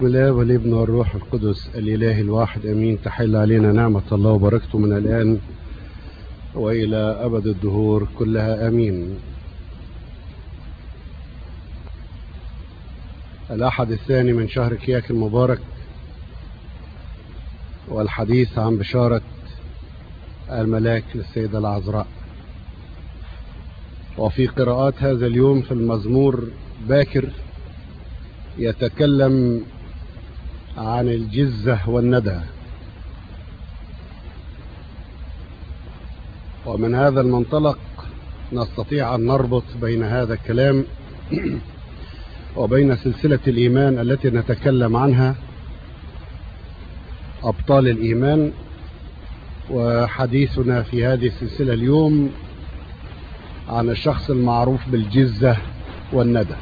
الله والابن والروح القدس الإله الواحد أمين تحل علينا نعمة الله وبركته من الآن وإلى أبد الدهور كلها أمين الأحد الثاني من شهر كياك المبارك والحديث عن بشارة الملاك للسيدة العذراء وفي قراءات هذا اليوم في المزمور باكر يتكلم عن الجزة والندى ومن هذا المنطلق نستطيع أن نربط بين هذا الكلام وبين سلسلة الإيمان التي نتكلم عنها أبطال الإيمان وحديثنا في هذه السلسلة اليوم عن الشخص المعروف بالجزة والندى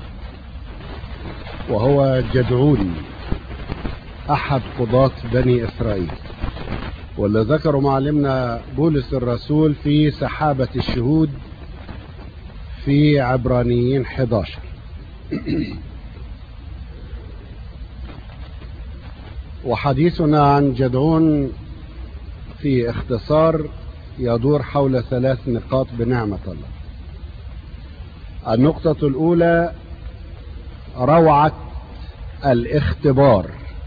وهو جدعون أحد قضاة بني إسرائيل واللي ذكروا معلمنا بولس الرسول في سحابة الشهود في عبرانيين 11 وحديثنا عن جدعون في اختصار يدور حول ثلاث نقاط بنعمة الله النقطة الأولى روعة الاختبار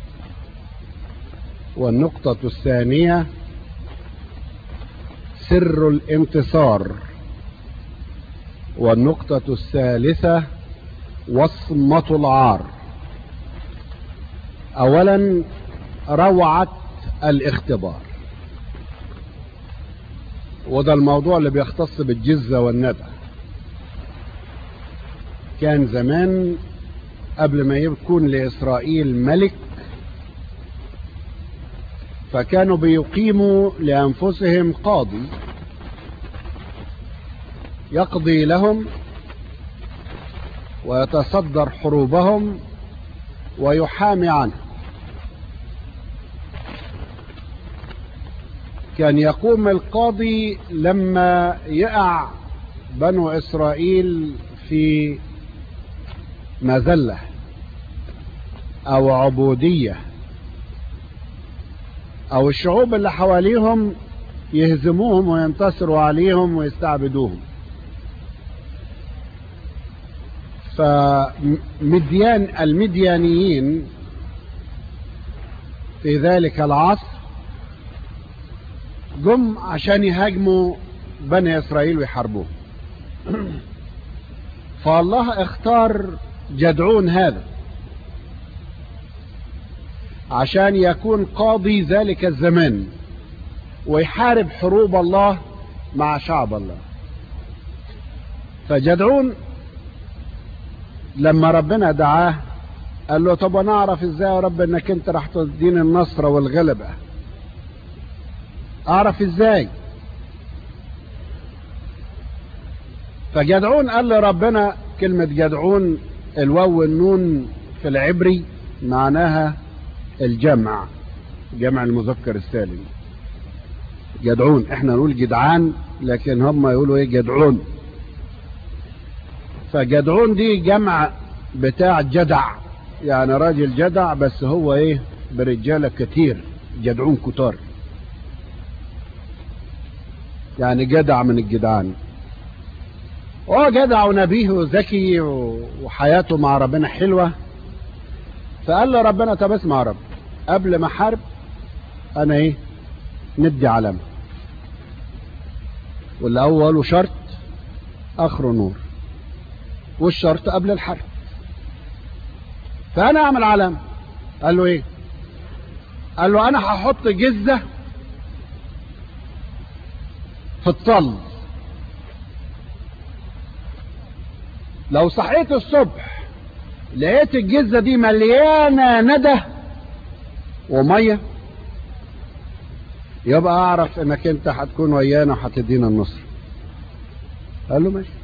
والنقطة الثانية سر الانتصار والنقطة الثالثة وصمة العار أولا روعة الاختبار وده الموضوع اللي بيختص بالجزة والندى كان زمان قبل ما يكون لإسرائيل ملك فكانوا بيقيموا لأنفسهم قاضي يقضي لهم ويتصدر حروبهم ويحامي عنهم كان يقوم القاضي لما يقع بنو إسرائيل في مذلة أو عبودية أو الشعوب اللي حواليهم يهزموهم وينتصروا عليهم ويستعبدوهم فمديان المديانيين في ذلك العصر جم عشان يهاجموا بني إسرائيل ويحاربوهم فالله اختار جدعون هذا عشان يكون قاضي ذلك الزمان ويحارب حروب الله مع شعب الله فجدعون لما ربنا دعاه قال له طب انا اعرف ازاي يا رب انك انت راح تديني النصر والغلبة اعرف ازاي فجدعون قال لربنا كلمة جدعون الواو والنون في العبري معناها الجمع جمع المذكر السالم جدعون احنا نقول جدعان لكن هم يقولوا ايه جدعون فجدعون دي جمع بتاع جدع يعني راجل جدع بس هو ايه برجالة كتير جدعون كتار يعني جدع من الجدعان هو جدع ونبيه وذكي وحياته مع ربنا حلوة فقال له ربنا طب اسمع يا رب قبل ما حارب انا ايه ندي علامة والاول شرط اخره نور والشرط قبل الحرب فانا اعمل علامة قال له ايه قال له انا هحط جزة في الطل لو صحيت الصبح لقيت الجزة دي مليانة ندى ومية يبقى اعرف انك انت هتكون ويانا وهتدينا النصر قال له ماشي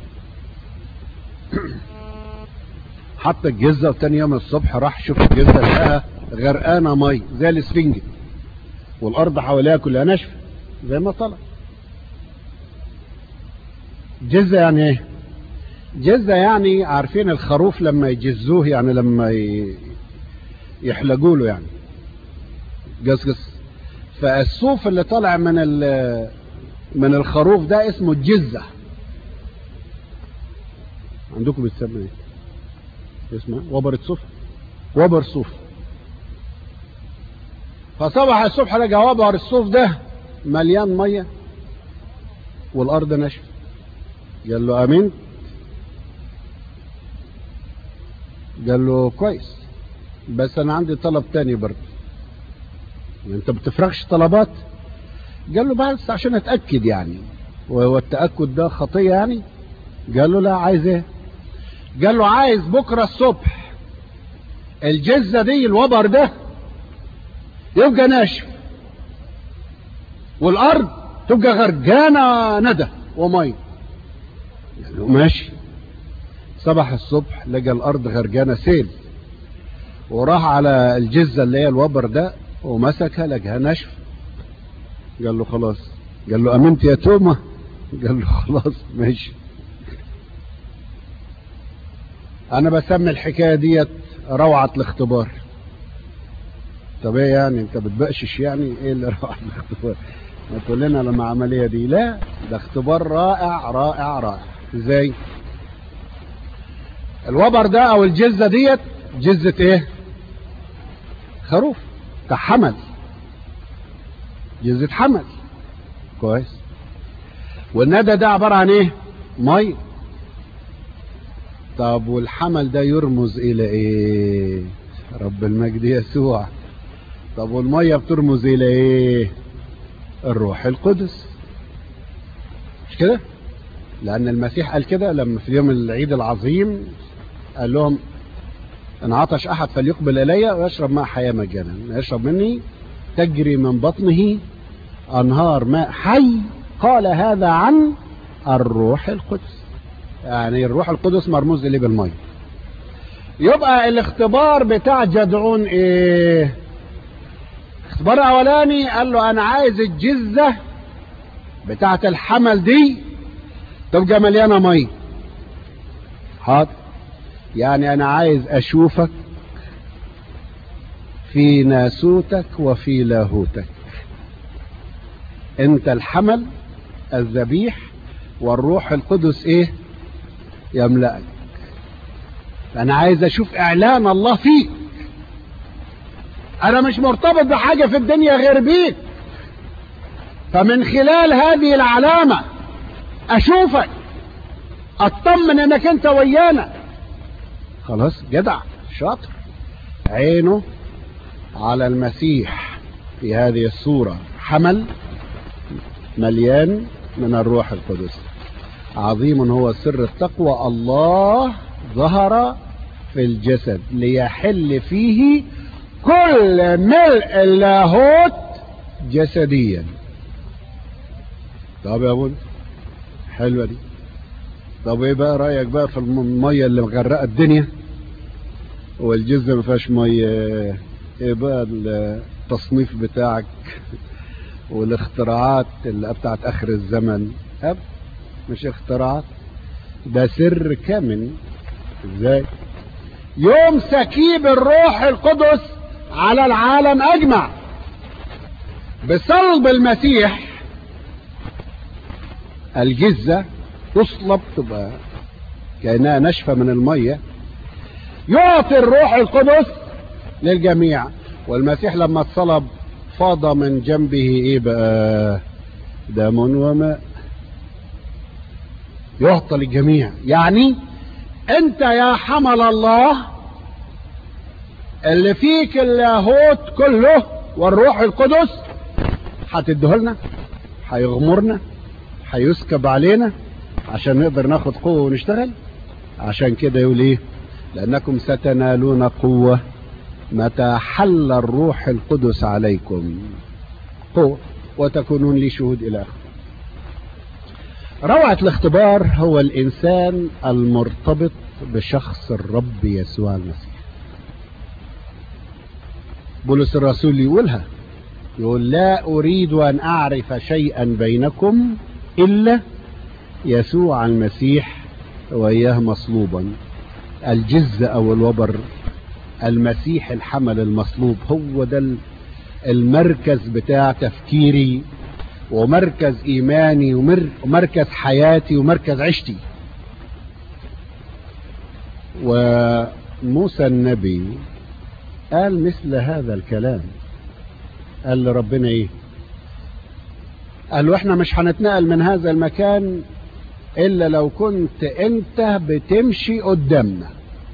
حط الجزة وتاني يوم الصبح راح شوف الجزة لقاها غرقانة مية زي الاسفنجة والارض حواليها كلها ناشفة زي ما طلع جزة يعني ايه جزة يعني عارفين الخروف لما يجزوه يعني لما ي... يحلقوا له يعني قصقص فالصوف اللي طالع من من الخروف ده اسمه الجزة عندكم بتسمى ايه اسمه وبرة صوف وبر صوف فصبح الصبح لقى وبر الصوف ده مليان ميه والارض ناشفه قال له امنت قال له كويس بس انا عندي طلب تاني برضه انت بتفرغش طلبات قال له بس عشان اتاكد يعني وهو التاكد ده خطيه يعني قال له لا عايز ايه قال له عايز بكره الصبح الجزه دي الوبر ده يبقى ناشف والارض تبقى غرقانه ندى ومي قال له ماشي صبح الصبح لقى الارض غرقانه سيل وراح على الجزه اللي هي الوبر ده ومسكها لقاها ناشفه قال له خلاص قال له امنت يا تومه قال له خلاص ماشي انا بسمي الحكايه ديت روعه الاختبار طب ايه يعني انت بتبقشش يعني ايه اللي روعه الاختبار ما تقول لنا لما عمليه دي لا ده اختبار رائع رائع رائع ازاي الوبر ده او الجزه ديت جزه ايه خروف بتاع حمل جزة حمل كويس والندى ده عبارة عن ايه مي طب والحمل ده يرمز الى ايه رب المجد يسوع طب والمية بترمز الى ايه الروح القدس مش كده لان المسيح قال كده لما في يوم العيد العظيم قال لهم ان عطش احد فليقبل الي ويشرب ماء حياه مجانا يشرب مني تجري من بطنه انهار ماء حي قال هذا عن الروح القدس يعني الروح القدس مرموز اليه بالميه يبقى الاختبار بتاع جدعون ايه الاختبار الاولاني قال له انا عايز الجزه بتاعه الحمل دي تبقى مليانه ميه حاضر يعني انا عايز اشوفك في ناسوتك وفي لاهوتك انت الحمل الذبيح والروح القدس ايه يملأك انا عايز اشوف اعلان الله فيك انا مش مرتبط بحاجة في الدنيا غير بيك فمن خلال هذه العلامة اشوفك اطمن انك انت ويانا خلاص جدع شاطر عينه على المسيح في هذه الصورة حمل مليان من الروح القدس عظيم هو سر التقوى الله ظهر في الجسد ليحل فيه كل ملء اللاهوت جسديا طب يا ابونا حلوه دي طب ايه بقى رايك بقى في الميه اللي مغرقه الدنيا والجزء ما فيهاش ميه ايه بقى التصنيف بتاعك والاختراعات اللي بتاعت اخر الزمن أب مش اختراعات ده سر كامل ازاي يوم سكيب الروح القدس على العالم اجمع بصلب المسيح الجزة تصلب تبقى كأنها نشفة من المية يعطي الروح القدس للجميع والمسيح لما اتصلب فاض من جنبه ايه بقى دم وماء يعطى للجميع يعني انت يا حمل الله اللي فيك اللاهوت كله والروح القدس هتديه لنا هيغمرنا هيسكب علينا عشان نقدر ناخد قوة ونشتغل عشان كده يقول ايه لانكم ستنالون قوة متى حل الروح القدس عليكم قوة وتكونون لي شهود الى اخره روعة الاختبار هو الانسان المرتبط بشخص الرب يسوع المسيح بولس الرسول يقولها يقول لا اريد ان اعرف شيئا بينكم الا يسوع المسيح واياه مصلوبا الجز او الوبر المسيح الحمل المصلوب هو ده المركز بتاع تفكيري ومركز ايماني ومركز حياتي ومركز عشتي وموسى النبي قال مثل هذا الكلام قال لربنا ايه قال له احنا مش هنتنقل من هذا المكان الا لو كنت انت بتمشي قدامنا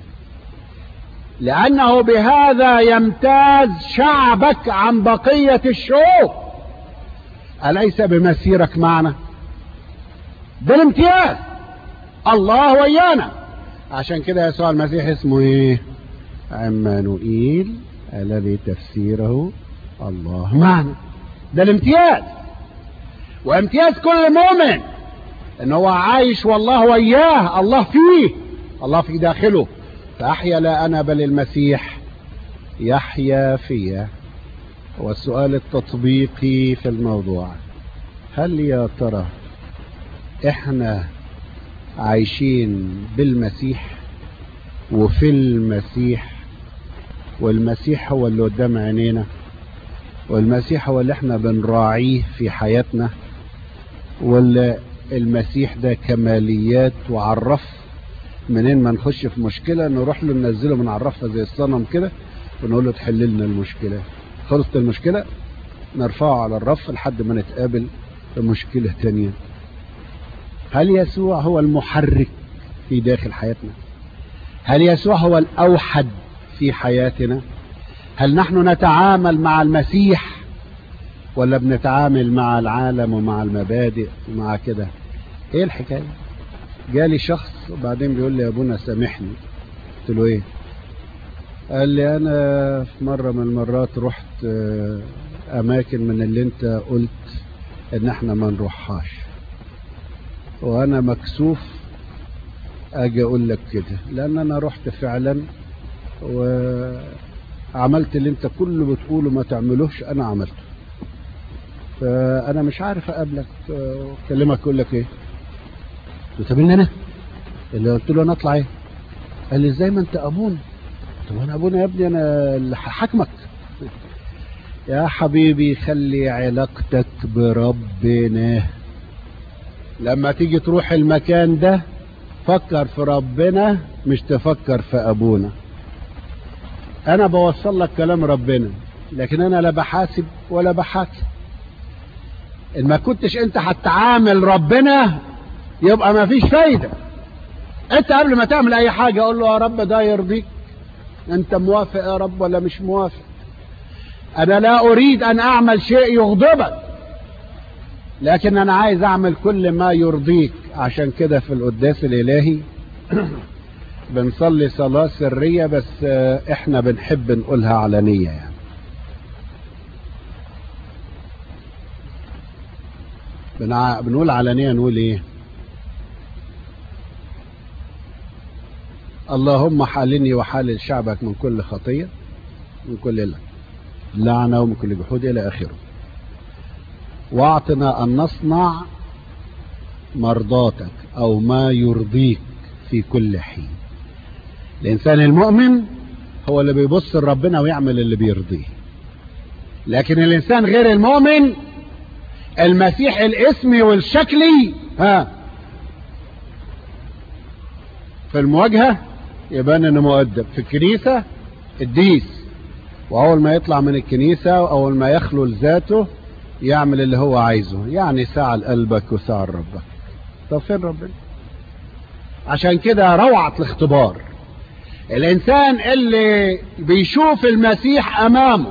لانه بهذا يمتاز شعبك عن بقية الشعوب اليس بمسيرك معنا ده الامتياز الله ويانا عشان كده يسوع المسيح اسمه ايه عمانوئيل الذي تفسيره الله معنا ده الامتياز وامتياز كل مؤمن ان هو عايش والله وياه الله فيه الله في داخله فاحيا لا انا بل المسيح يحيا فيا والسؤال التطبيقي في الموضوع هل يا ترى احنا عايشين بالمسيح وفي المسيح والمسيح هو اللي قدام عينينا والمسيح هو اللي احنا بنراعيه في حياتنا ولا المسيح ده كماليات وعرف منين ما نخش في مشكلة نروح له ننزله من عرفها زي الصنم كده ونقول له تحل لنا المشكلة خلصت المشكلة نرفعه على الرف لحد ما نتقابل في مشكلة تانية هل يسوع هو المحرك في داخل حياتنا هل يسوع هو الأوحد في حياتنا هل نحن نتعامل مع المسيح ولا بنتعامل مع العالم ومع المبادئ ومع كده ايه الحكاية جالي شخص وبعدين بيقول لي يا ابونا سامحني قلت له ايه قال لي انا في مرة من المرات رحت اماكن من اللي انت قلت ان احنا ما نروحهاش وانا مكسوف اجي اقول لك كده لان انا رحت فعلا وعملت اللي انت كله بتقوله ما تعملوش انا عملته فانا مش عارف اقابلك اكلمك اقول لك ايه قلت طب انا اللي قلت له انا اطلع ايه قال لي ازاي ما انت ابونا طب انا ابونا يا ابني انا اللي هحاكمك يا حبيبي خلي علاقتك بربنا لما تيجي تروح المكان ده فكر في ربنا مش تفكر في ابونا انا بوصل لك كلام ربنا لكن انا لا بحاسب ولا بحاكم ان ما كنتش انت هتعامل ربنا يبقى ما فيش فايدة انت قبل ما تعمل اي حاجة قول له يا رب ده يرضيك انت موافق يا رب ولا مش موافق انا لا اريد ان اعمل شيء يغضبك لكن انا عايز اعمل كل ما يرضيك عشان كده في القداس الالهي بنصلي صلاة سرية بس احنا بنحب نقولها علنية يعني بنع... بنقول علنية نقول ايه اللهم حالني وحالل شعبك من كل خطية من كل لعنة ومن كل جحود إلى آخره واعطنا أن نصنع مرضاتك أو ما يرضيك في كل حين الإنسان المؤمن هو اللي بيبص لربنا ويعمل اللي بيرضيه لكن الإنسان غير المؤمن المسيح الاسمي والشكلي ها في المواجهة يبان انه مؤدب في الكنيسة الديس واول ما يطلع من الكنيسة واول ما يخلو لذاته يعمل اللي هو عايزه يعني ساعة لقلبك وساعة لربك طب فين ربنا عشان كده روعة الاختبار الانسان اللي بيشوف المسيح امامه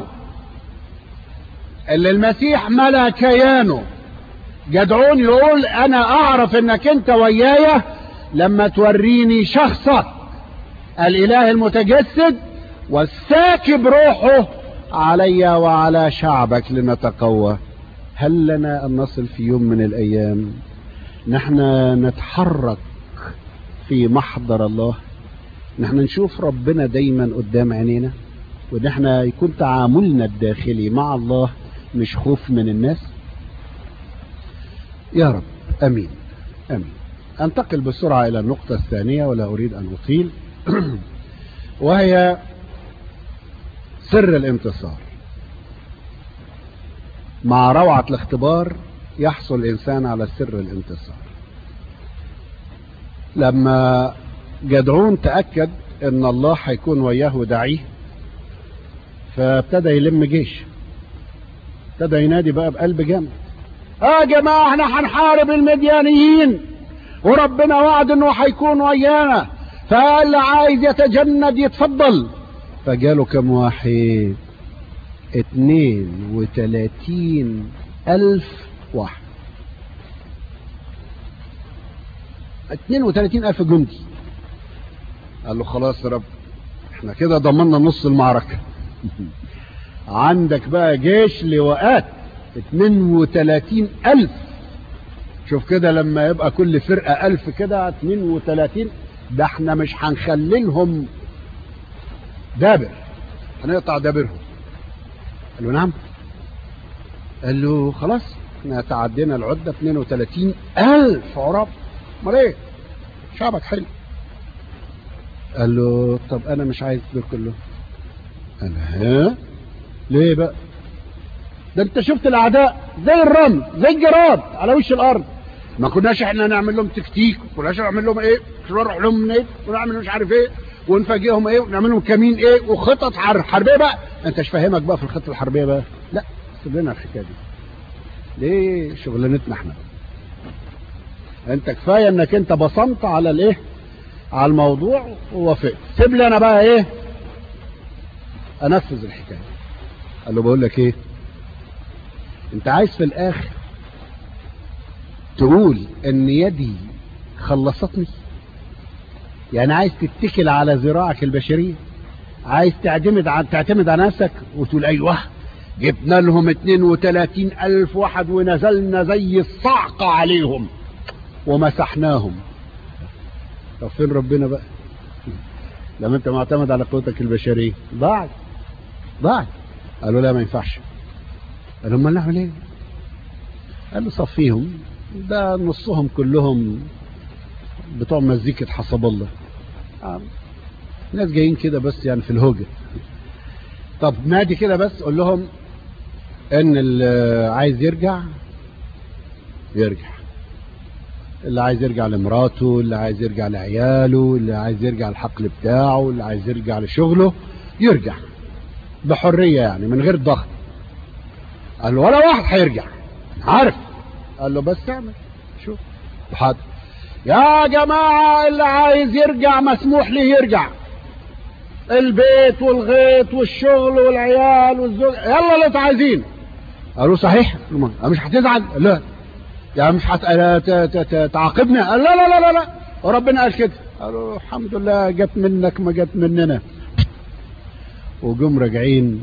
اللي المسيح ملا كيانه جدعون يقول انا اعرف انك انت ويايا لما توريني شخصك الاله المتجسد والساكب روحه علي وعلى شعبك لنتقوى هل لنا ان نصل في يوم من الايام نحن نتحرك في محضر الله نحن نشوف ربنا دايما قدام عينينا ونحن يكون تعاملنا الداخلي مع الله مش خوف من الناس يا رب امين امين انتقل بسرعة الى النقطة الثانية ولا اريد ان اطيل وهي سر الانتصار مع روعة الاختبار يحصل الإنسان على سر الانتصار لما جدعون تأكد ان الله هيكون وياه وداعيه فابتدى يلم جيش ابتدى ينادي بقى بقلب جامد اه يا جماعه احنا هنحارب المديانيين وربنا وعد انه هيكون ويانا فاللي عايز يتجند يتفضل فجاله كم واحد اتنين وتلاتين الف واحد اتنين وتلاتين الف جندي قال له خلاص يا رب احنا كده ضمننا نص المعركة عندك بقى جيش لواءات 32 ألف شوف كده لما يبقى كل فرقة ألف كده 32 ده احنا مش هنخللهم دابر هنقطع دابرهم قال له نعم قال له خلاص احنا تعدينا العدة 32 ألف عرب امال ايه شعبك حلو قال له طب انا مش عايز دول كلهم قال ها ليه بقى ده انت شفت الاعداء زي الرمل زي الجراد على وش الارض ما كناش احنا نعمل لهم تكتيك ما كناش نعمل لهم ايه نروح لهم منين ونعمل مش عارف ايه ونفاجئهم ايه ونعمل لهم كمين ايه وخطط حربيه بقى انت مش فاهمك بقى في الخطه الحربيه بقى لا سيب لنا الحكايه دي ليه شغلانتنا احنا انت كفايه انك انت بصمت على الايه على الموضوع ووافقت سيب لي انا بقى ايه انفذ الحكايه قال له بقول لك ايه انت عايز في الاخر تقول ان يدي خلصتني يعني عايز تتكل على ذراعك البشريه عايز تعتمد على تعتمد على نفسك وتقول ايوه جبنا لهم 32 ألف واحد ونزلنا زي الصعقة عليهم ومسحناهم طب فين ربنا بقى لما انت معتمد على قوتك البشرية ضاعت ضاعت قالوا لا ما ينفعش قالوا ما نعمل ايه قال له صفيهم ده نصهم كلهم بتوع مزيكة حسب الله ناس جايين كده بس يعني في الهوجة طب نادي كده بس قول لهم ان اللي عايز يرجع يرجع اللي عايز يرجع لمراته اللي عايز يرجع لعياله اللي عايز يرجع الحقل بتاعه اللي عايز يرجع لشغله يرجع بحرية يعني من غير ضغط قال له ولا واحد هيرجع عارف قال له بس اعمل شوف حاضر يا جماعة اللي عايز يرجع مسموح ليه يرجع البيت والغيط والشغل والعيال والزوج يلا اللي انتوا عايزين قالوا صحيح مش هتزعل لا يعني مش هتعاقبنا قال لا لا لا لا لا وربنا قال كده قالوا الحمد لله جت منك ما جت مننا وجم راجعين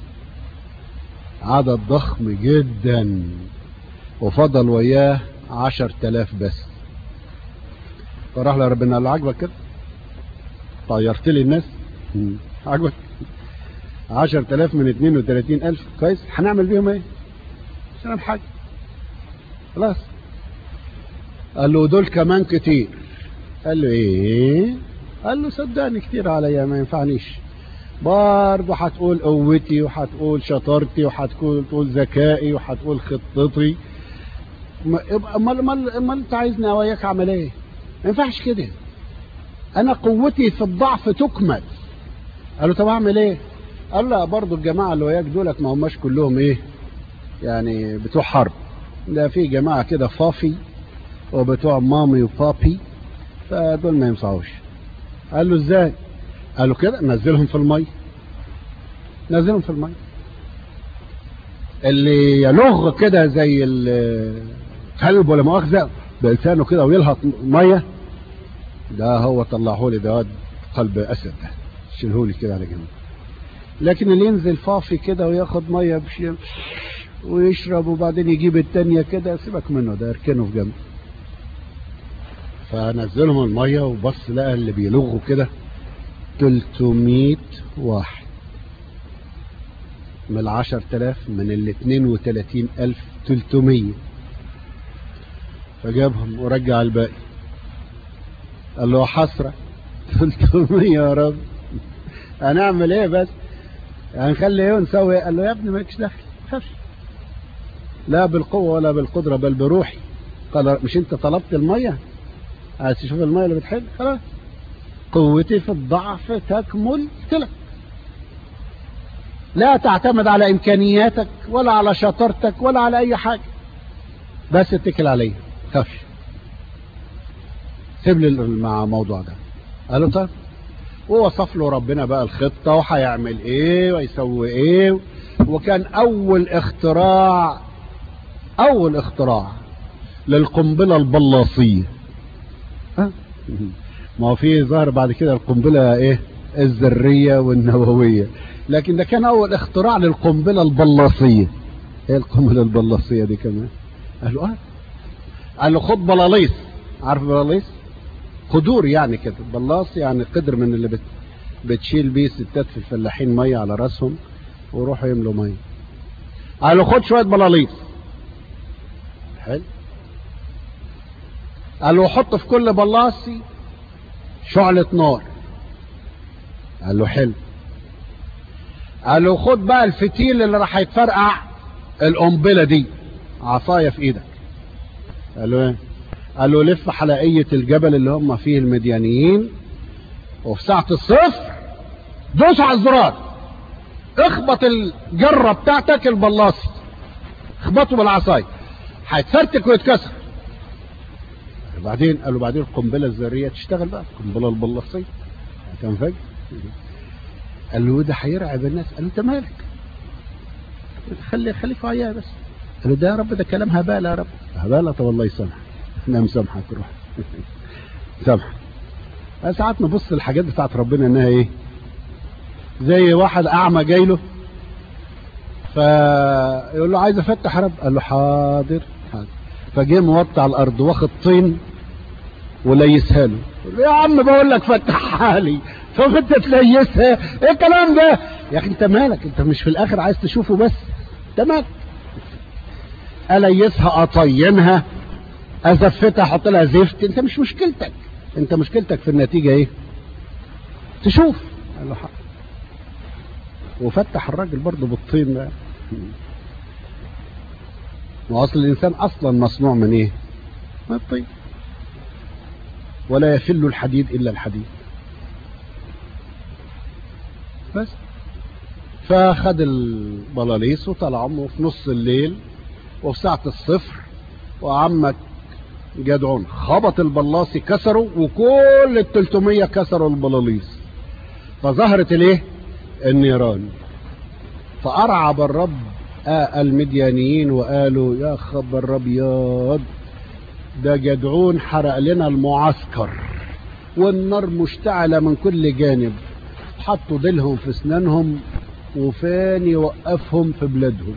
عدد ضخم جدا وفضل وياه عشر تلاف بس فراح لربنا قال له عجبك كده طيرت لي الناس عجبك عشر تلاف من اتنين وتلاتين الف كويس هنعمل بيهم ايه مش هنعمل حاجه خلاص قال له دول كمان كتير قال له ايه قال له صدقني كتير عليا ما ينفعنيش برضه هتقول قوتي وهتقول شطارتي وهتقول تقول ذكائي وهتقول خطتي امال امال امال انت عايزني اوياك اعمل ايه ما ينفعش كده انا قوتي في الضعف تكمل قال له طب اعمل ايه قال لا برضه الجماعه اللي وياك دولت ما هماش كلهم ايه يعني بتوع حرب ده في جماعه كده فافي وبتوع مامي وبابي فدول ما ينفعوش قال له ازاي قال له كده نزلهم في الميه نزلهم في الميه اللي يلغ كده زي الكلب ولا مؤاخذه بلسانه كده ويلهط ميه ده هو طلعه لي ده قلب اسد ده شيله لي كده على جنب لكن اللي ينزل فافي كده وياخد ميه بشي ويشرب وبعدين يجيب التانية كده سيبك منه ده اركنه في جنب فنزلهم الميه وبص لقى اللي بيلغوا كده 300 واحد من العشر تلاف من ال 32 ألف 300 فجابهم ورجع الباقي قال له حسرة 300 يا رب هنعمل ايه بس يعني نخلي ايه ونسوي قال له يا ابني مالكش دخل خافش لا بالقوة ولا بالقدرة بل بروحي قال مش انت طلبت المية عايز تشوف المية اللي بتحل خلاص قوتي في الضعف تكمل لك لا تعتمد على امكانياتك ولا على شطارتك ولا على اي حاجة بس اتكل عليه خافش سيب لي مع الموضوع ده قال له طيب ووصف له ربنا بقى الخطة وهيعمل ايه ويسوي ايه وكان اول اختراع اول اختراع للقنبلة البلاصية ها ما هو في ظهر بعد كده القنبلة ايه الذرية والنووية لكن ده كان اول اختراع للقنبلة البلاصية ايه القنبلة البلاصية دي كمان قال له اه قال له خد بلاليص عارف بلاليص قدور يعني كده بلاص يعني قدر من اللي بت بتشيل بيه ستات في الفلاحين ميه على راسهم ويروحوا يملوا ميه قال له خد شويه بلاليص حلو قال له حط في كل بلاصي شعلة نار قال له حلو قال له خد بقى الفتيل اللي راح يتفرقع القنبله دي عصايه في ايدك قال له ايه قال له لف حلقية الجبل اللي هم فيه المديانيين وفي ساعة الصفر دوس على الزرار اخبط الجرة بتاعتك البلاصي اخبطه بالعصاية هيتفرتك ويتكسر بعدين قالوا بعدين القنبلة الذرية تشتغل بقى القنبلة البلاصية هتنفجر قال له ده هيرعب الناس قال له انت مالك خلي خليك وياه بس قال له ده يا رب ده كلام هبالة يا رب هبالة طب الله يسامحك انا مسامحك روح سامحك ساعات نبص الحاجات بتاعت ربنا انها ايه زي واحد اعمى جاي له فيقول له عايز افتح رب قال له حاضر حاضر فجه موطي على الارض واخد طين وليسها له يا عم بقول لك فتحها لي طب انت تليسها ايه الكلام ده يا اخي انت مالك انت مش في الاخر عايز تشوفه بس انت مالك اليسها اطينها ازفتها احط لها زفت انت مش مشكلتك انت مشكلتك في النتيجه ايه تشوف قال له حق وفتح الراجل برضه بالطين ده واصل الانسان اصلا مصنوع من ايه من الطين ولا يفل الحديد الا الحديد بس فخد البلاليس وطلع عمه في نص الليل وفي ساعة الصفر وعمك جدعون خبط البلاصي كسروا وكل ال 300 كسروا البلاليس فظهرت الايه النيران فأرعب الرب آه المديانيين وقالوا يا خبر ابيض ده جدعون حرق لنا المعسكر والنار مشتعلة من كل جانب حطوا ديلهم في اسنانهم وفين يوقفهم في بلادهم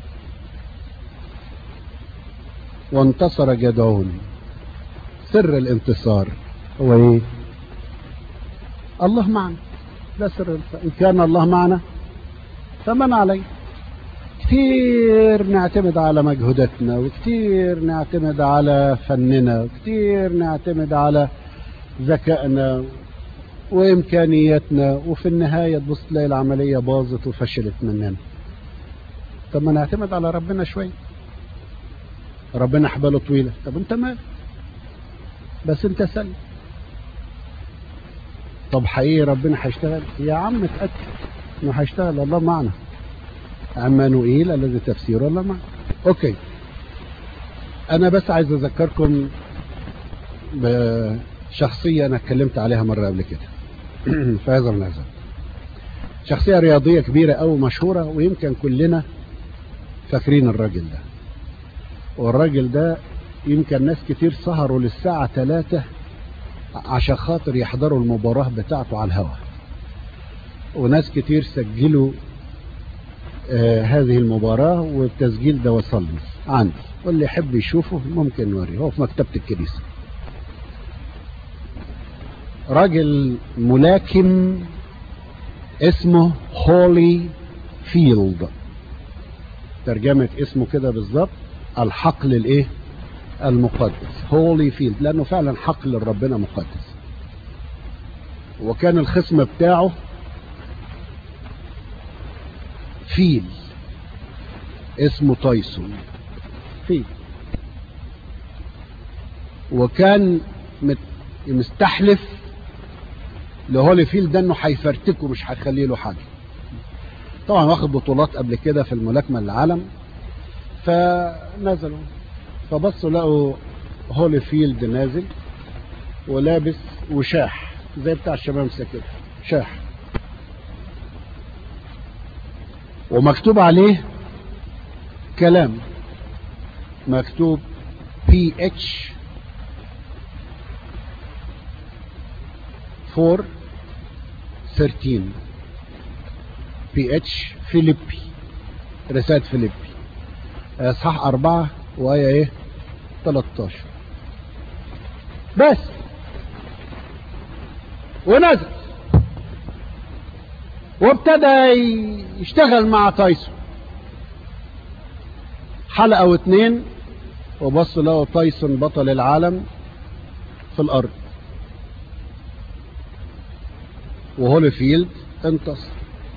وانتصر جدعون سر الانتصار هو ايه الله معنا ده سر الانتصار ان كان الله معنا فمن عليه كتير نعتمد على مجهوداتنا وكتير نعتمد على فننا وكتير نعتمد على ذكائنا وامكانياتنا وفي النهايه تبص تلاقي العمليه باظت وفشلت مننا طب ما نعتمد على ربنا شويه ربنا حباله طويله طب انت مال بس انت سلم طب حقيقي ربنا هيشتغل يا عم اتاكد انه هيشتغل الله معنا عمانوئيل الذي تفسيره الله معنا اوكي انا بس عايز اذكركم بشخصيه انا اتكلمت عليها مره قبل كده في هذا المناسبة شخصية رياضية كبيرة أو مشهورة ويمكن كلنا فاكرين الراجل ده والراجل ده يمكن ناس كتير سهروا للساعة ثلاثة عشان خاطر يحضروا المباراة بتاعته على الهواء وناس كتير سجلوا آه هذه المباراة والتسجيل ده وصل لي عندي واللي يحب يشوفه ممكن نوريه هو في مكتبة الكنيسة راجل ملاكم اسمه هولي فيلد ترجمة اسمه كده بالظبط الحقل الايه المقدس هولي فيلد لانه فعلا حقل ربنا مقدس وكان الخصم بتاعه فيل اسمه تايسون فيل وكان مستحلف لهولي فيل ده انه هيفرتكه مش هيخلي له حاجه طبعا واخد بطولات قبل كده في الملاكمه للعالم فنزلوا فبصوا لقوا هولي فيلد نازل ولابس وشاح زي بتاع الشمامسه كده شاح ومكتوب عليه كلام مكتوب بي اتش 4 13 بي اتش فيليبي رسالة فيليبي اصحاح أربعة وآية ايه 13 بس ونزل وابتدى يشتغل مع تايسون حلقة واتنين وبص له تايسون بطل العالم في الأرض وهوليفيلد انتصر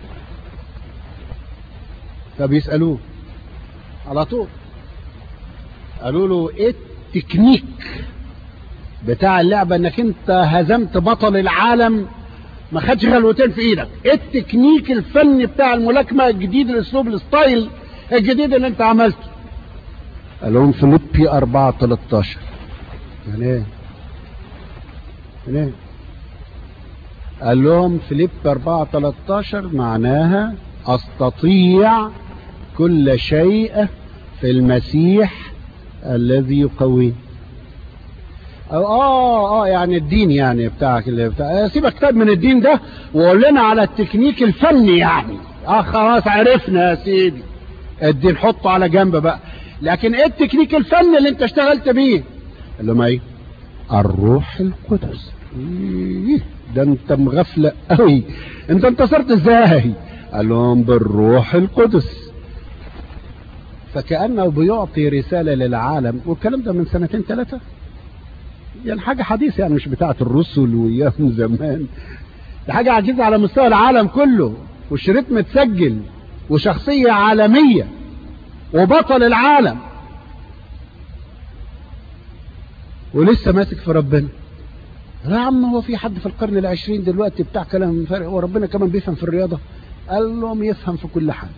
فبيسألوه على طول قالوا له ايه التكنيك بتاع اللعبة انك انت هزمت بطل العالم ما خدش غلوتين في ايدك ايه التكنيك الفني بتاع الملاكمة الجديد الاسلوب الستايل الجديد اللي انت عملته قال لهم فيليبي 4 13 يعني ايه يعني ايه قال لهم فيليب 4 13 معناها استطيع كل شيء في المسيح الذي يقويه اه اه يعني الدين يعني بتاعك اللي بتاع سيبك طيب من الدين ده وقول لنا على التكنيك الفني يعني اه خلاص عرفنا يا سيدي الدين حطه على جنب بقى لكن ايه التكنيك الفني اللي انت اشتغلت بيه قال لهم ايه الروح القدس إيه ده انت مغفلة قوي انت انتصرت ازاي قال لهم بالروح القدس فكأنه بيعطي رسالة للعالم والكلام ده من سنتين ثلاثة يعني حاجة حديثة يعني مش بتاعة الرسل وياهم زمان دي حاجة عجيزة على مستوى العالم كله والشريط متسجل وشخصية عالمية وبطل العالم ولسه ماسك في ربنا يا عم هو في حد في القرن العشرين دلوقتي بتاع كلام فارغ وربنا كمان بيفهم في الرياضة قال لهم يفهم في كل حاجة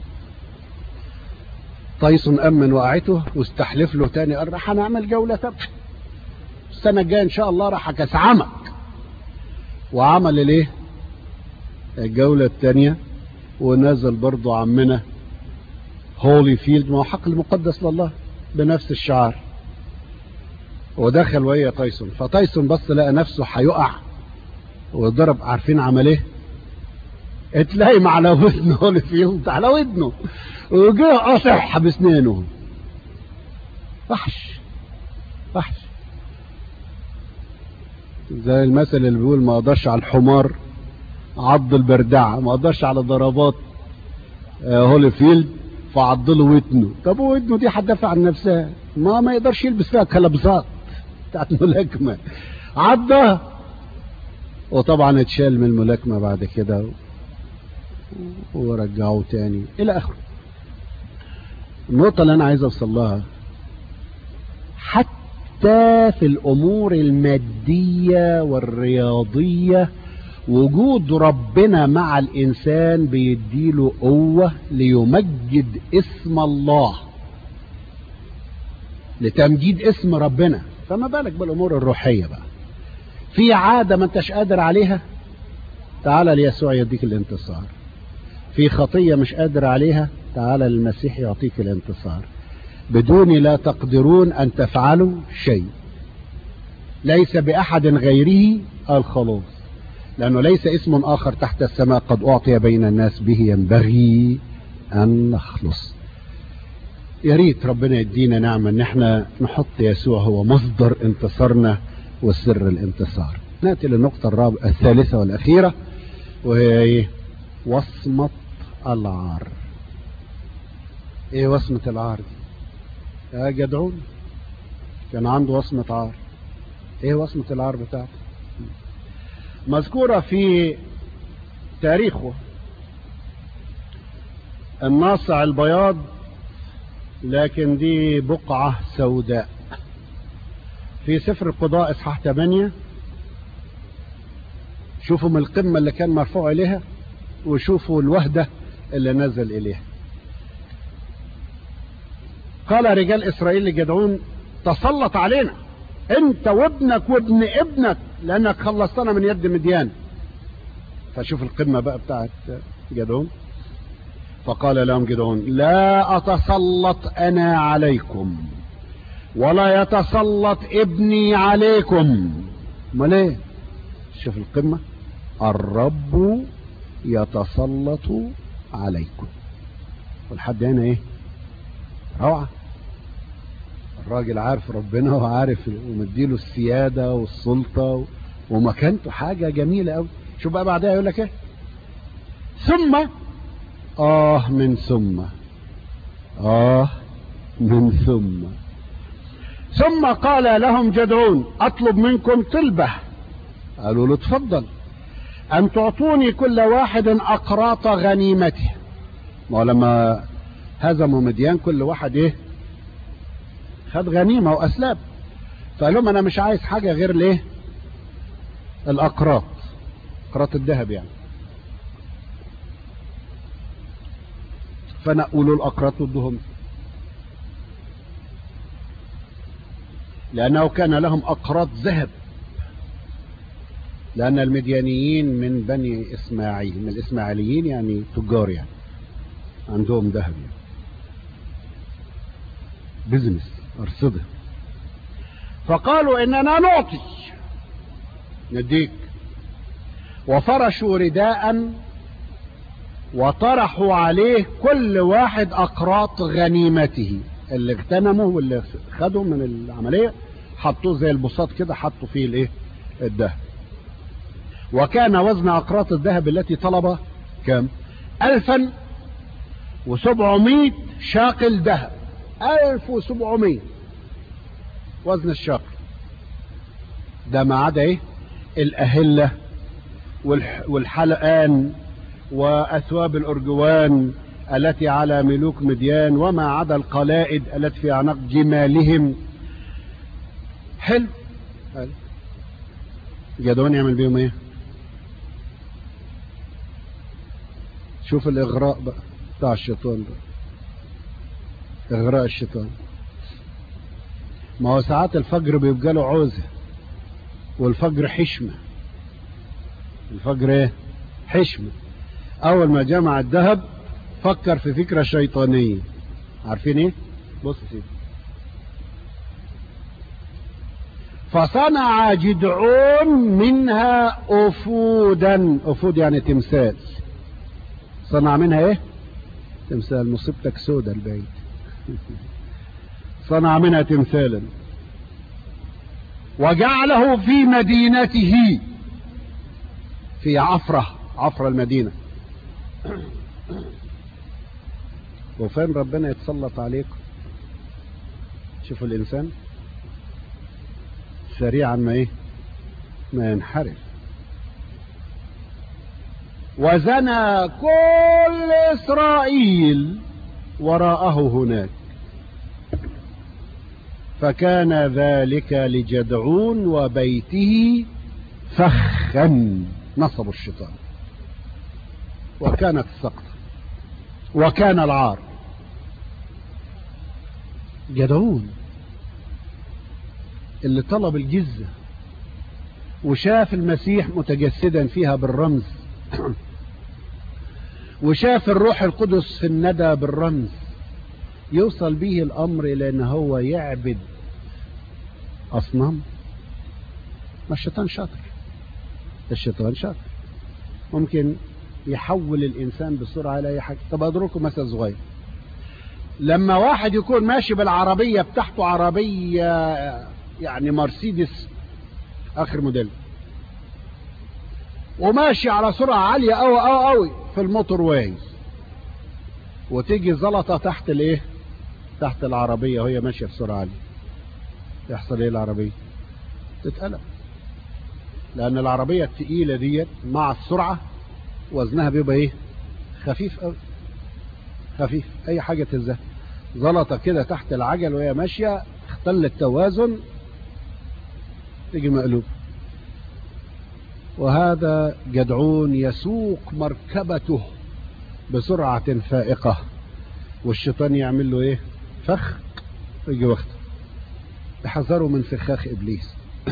تايسون أمن وقعته واستحلف له تاني قال راح هنعمل جولة تب السنة الجاية إن شاء الله راح أكسعمك وعمل الايه الجولة الثانية ونزل برضو عمنا هولي فيلد ما هو حقل مقدس لله بنفس الشعار ودخل ويا تايسون فتايسون بص لقى نفسه هيقع وضرب عارفين عمل ايه اتلاقي على ودنه هولي فيلد على ودنه وجه قاطعها بسنانه وحش وحش زي المثل اللي بيقول ما قدرش على الحمار عض البردعة ما قدرش على ضربات هولي فيلد فعض له ودنه طب ودنه دي هتدافع عن نفسها ما ما يقدرش يلبس فيها كلبزات بتاعت ملاكمة عضها وطبعا اتشال من الملاكمة بعد كده ورجعوه تاني الى اخره النقطة اللي انا عايز اوصل لها حتى في الامور المادية والرياضية وجود ربنا مع الانسان بيديله قوة ليمجد اسم الله لتمجيد اسم ربنا فما بالك بالامور الروحية بقى في عادة ما انتش قادر عليها تعالى ليسوع يديك الانتصار في خطية مش قادر عليها تعالى للمسيح يعطيك الانتصار بدون لا تقدرون ان تفعلوا شيء ليس باحد غيره الخلاص لانه ليس اسم اخر تحت السماء قد اعطي بين الناس به ينبغي ان نخلص يا ريت ربنا يدينا نعمه ان احنا نحط يسوع هو مصدر انتصارنا وسر الانتصار ناتي للنقطه الرابعه الثالثه والاخيره وهي ايه وصمه العار ايه وصمه العار دي يا جدعون كان عنده وصمه عار ايه وصمه العار بتاعته مذكورة في تاريخه الناصع البياض لكن دي بقعة سوداء في سفر القضاء اصحاح 8 شوفوا من القمة اللي كان مرفوع إليها وشوفوا الوهدة اللي نزل إليها قال رجال إسرائيل لجدعون تسلط علينا انت وابنك وابن ابنك لانك خلصتنا من يد مديان فشوف القمة بقى بتاعت جدعون فقال لهم جدعون لا اتسلط انا عليكم ولا يتسلط ابني عليكم امال ايه شوف القمة الرب يتسلط عليكم والحد هنا ايه روعة الراجل عارف ربنا وعارف ومديله السيادة والسلطة ومكانته حاجة جميلة قوي شوف بقى بعدها يقول لك ايه ثم اه من ثم اه من ثم ثم قال لهم جدعون اطلب منكم طلبة قالوا له اتفضل ان تعطوني كل واحد اقراط غنيمته ما لما هزموا مديان كل واحد ايه خد غنيمة واسلاب فقال لهم انا مش عايز حاجة غير ليه الاقراط اقراط الذهب يعني فنقولوا الاقراط ودهم لانه كان لهم اقراط ذهب لان المديانيين من بني اسماعيل من الاسماعيليين يعني تجار يعني عندهم ذهب يعني بزنس ارصده فقالوا اننا نعطي نديك وفرشوا رداء وطرحوا عليه كل واحد اقراط غنيمته اللي اغتنموا واللي خدوا من العملية حطوه زي البساط كده حطوا فيه الايه الذهب وكان وزن اقراط الذهب التي طلبها كم الفا وسبعمائة شاقل ذهب الف وسبعمائة وزن الشاقل ده ما عدا ايه الاهلة والحلقان واثواب الارجوان التي على ملوك مديان وما عدا القلائد التي في اعناق جمالهم حلو حلو جدعون يعمل بيهم ايه شوف الاغراء بقى بتاع الشيطان ده اغراء الشيطان ما هو ساعات الفجر بيبقى له عوزه والفجر حشمه الفجر ايه حشمه اول ما جمع الذهب فكر في فكرة شيطانية عارفين ايه بص سيدي فصنع جدعون منها افودا افود يعني تمثال صنع منها ايه تمثال مصيبتك سودة البعيد صنع منها تمثالا وجعله في مدينته في عفرة عفرة المدينة وفين ربنا يتسلط عليكم شوفوا الإنسان سريعا ما ايه ما ينحرف وزنى كل إسرائيل وراءه هناك فكان ذلك لجدعون وبيته فخا نصب الشيطان وكانت السقطة وكان العار جدعون اللي طلب الجزة وشاف المسيح متجسدا فيها بالرمز وشاف الروح القدس في الندى بالرمز يوصل به الامر الى ان هو يعبد اصنام ما الشيطان شاطر الشيطان شاطر ممكن يحول الانسان بسرعه لاي حاجه طب اضربكم مثل صغير لما واحد يكون ماشي بالعربيه بتاعته عربيه يعني مرسيدس اخر موديل وماشي على سرعه عاليه قوي قوي قوي في الموتور واي وتيجي زلطه تحت الايه تحت العربيه وهي ماشيه بسرعه عاليه يحصل ايه العربيه تتقلب لان العربيه الثقيله ديت مع السرعه وزنها بيبقى ايه خفيف قوي خفيف اي حاجة تهزها زلطة كده تحت العجل وهي ماشية اختل التوازن تيجي مقلوب وهذا جدعون يسوق مركبته بسرعة فائقة والشيطان يعمل له ايه فخ ويجي واخده احذروا من فخاخ ابليس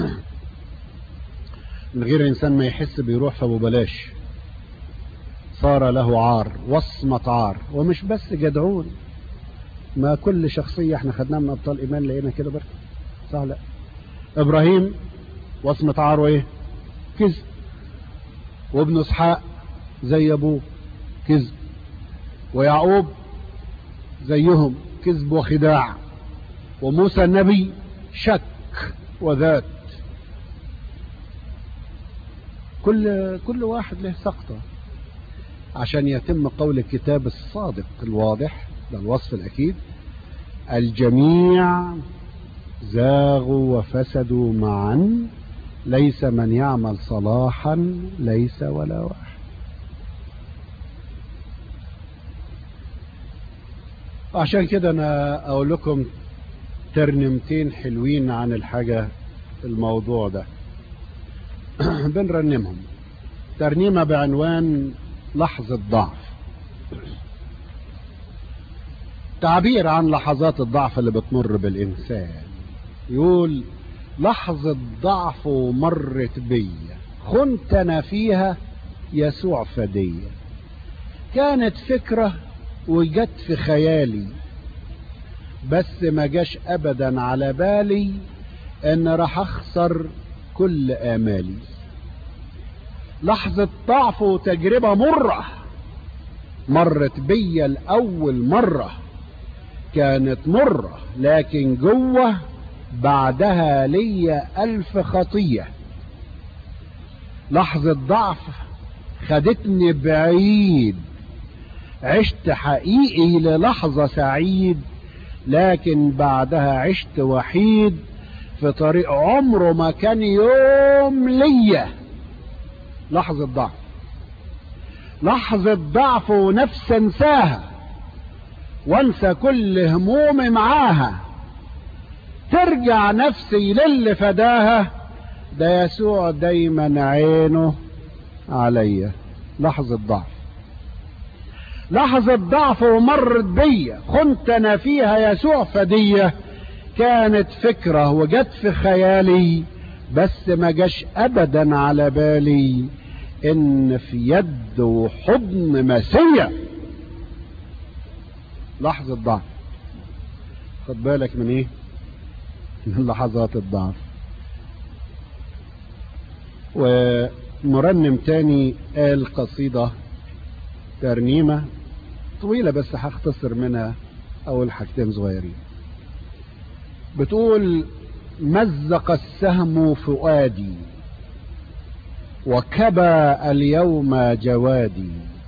من غير انسان ما يحس بيروح فابو بلاش صار له عار وصمة عار ومش بس جدعون ما كل شخصية احنا خدناها من ابطال ايمان لقينا كده برضه صح لا ابراهيم وصمة عار وايه كذب وابن اسحاق زي ابوه كذب ويعقوب زيهم كذب وخداع وموسى النبي شك وذات كل كل واحد له سقطة عشان يتم قول الكتاب الصادق الواضح ده الوصف الأكيد الجميع زاغوا وفسدوا معا ليس من يعمل صلاحا ليس ولا واحد عشان كده انا اقول لكم ترنيمتين حلوين عن الحاجة الموضوع ده بنرنمهم ترنيمة بعنوان لحظة ضعف تعبير عن لحظات الضعف اللي بتمر بالإنسان يقول لحظة ضعف مرت بيا خنت أنا فيها يسوع فدية كانت فكرة وجت في خيالي بس ما جاش ابدا على بالي ان راح اخسر كل امالي لحظة ضعف وتجربة مرة مرت بيا الاول مرة كانت مرة لكن جوه بعدها ليا الف خطية لحظة ضعف خدتني بعيد عشت حقيقي للحظة سعيد لكن بعدها عشت وحيد في طريق عمره ما كان يوم ليا لحظة ضعف لحظة ضعف ونفس انساها وانسى كل همومي معاها ترجع نفسي للي فداها ده يسوع دايما عينه عليا لحظة ضعف لحظة ضعف ومرت بيا خنت انا فيها يسوع فدية كانت فكرة وجت في خيالي بس ما جاش ابدا على بالي ان في يد وحضن مسيا لحظة ضعف خد بالك من ايه من لحظات الضعف ومرنم تاني قال قصيدة ترنيمة طويلة بس هختصر منها اول حاجتين صغيرين بتقول مزق السهم فؤادي وكبى اليوم جوادي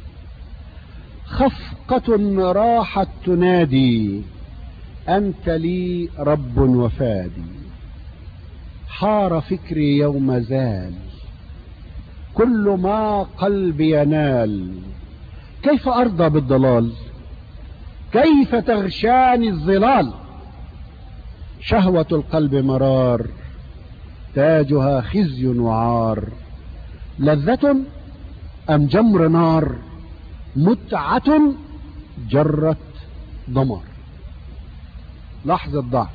خفقة راحت تنادي أنت لي رب وفادي حار فكري يوم زال كل ما قلبي ينال كيف أرضى بالضلال كيف تغشاني الظلال شهوة القلب مرار تاجها خزي وعار لذة أم جمر نار متعة جرت دمار لحظة ضعف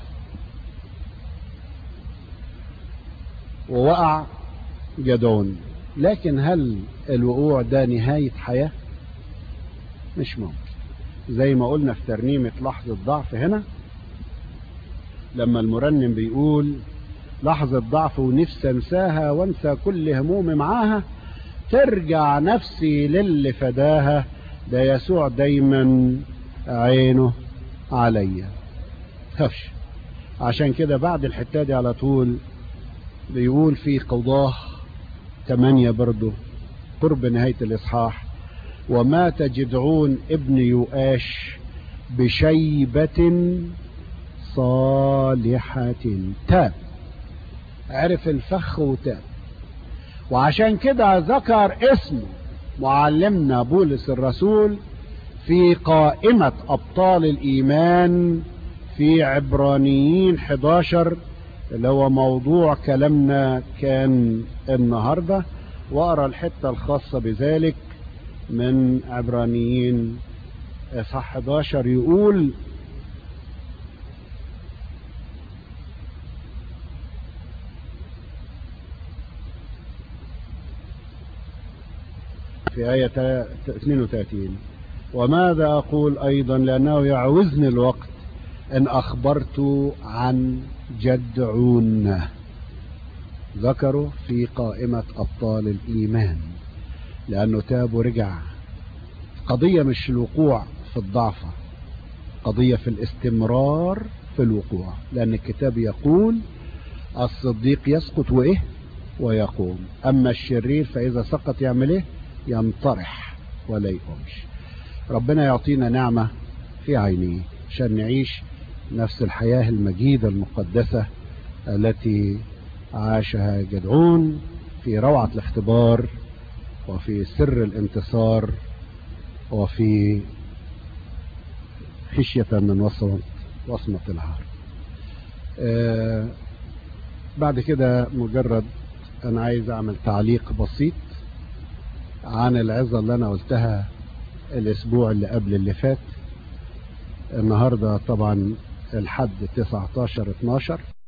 ووقع جدون لكن هل الوقوع ده نهاية حياة مش ممكن زي ما قلنا في ترنيمة لحظة ضعف هنا لما المرنم بيقول لحظة ضعف ونفسي انساها وانسى كل همومي معاها ترجع نفسي للي فداها ده يسوع دايما عينه عليا خافش عشان كده بعد الحتة دي على طول بيقول في قضاه تمانية برضو قرب نهاية الإصحاح ومات جدعون ابن يؤاش بشيبة صالحة تاب عرف الفخ وتاب وعشان كده ذكر اسمه معلمنا بولس الرسول في قائمة أبطال الإيمان في عبرانيين 11 اللي هو موضوع كلامنا كان النهاردة وأرى الحتة الخاصة بذلك من عبرانيين إصحاح 11 يقول في آية 32 وماذا أقول أيضا لأنه يعوزني الوقت إن أخبرت عن جدعون ذكروا في قائمة أبطال الإيمان لأنه تاب ورجع قضية مش الوقوع في الضعفة قضية في الاستمرار في الوقوع لأن الكتاب يقول الصديق يسقط وإيه ويقوم أما الشرير فإذا سقط يعمل إيه ينطرح ولا يقومش ربنا يعطينا نعمة في عينيه عشان نعيش نفس الحياة المجيدة المقدسة التي عاشها جدعون في روعة الاختبار وفي سر الانتصار وفي خشية من وصمة, وصمة العار آه بعد كده مجرد انا عايز اعمل تعليق بسيط عن العظة اللي انا قلتها الاسبوع اللي قبل اللي فات النهاردة طبعا الحد 19 12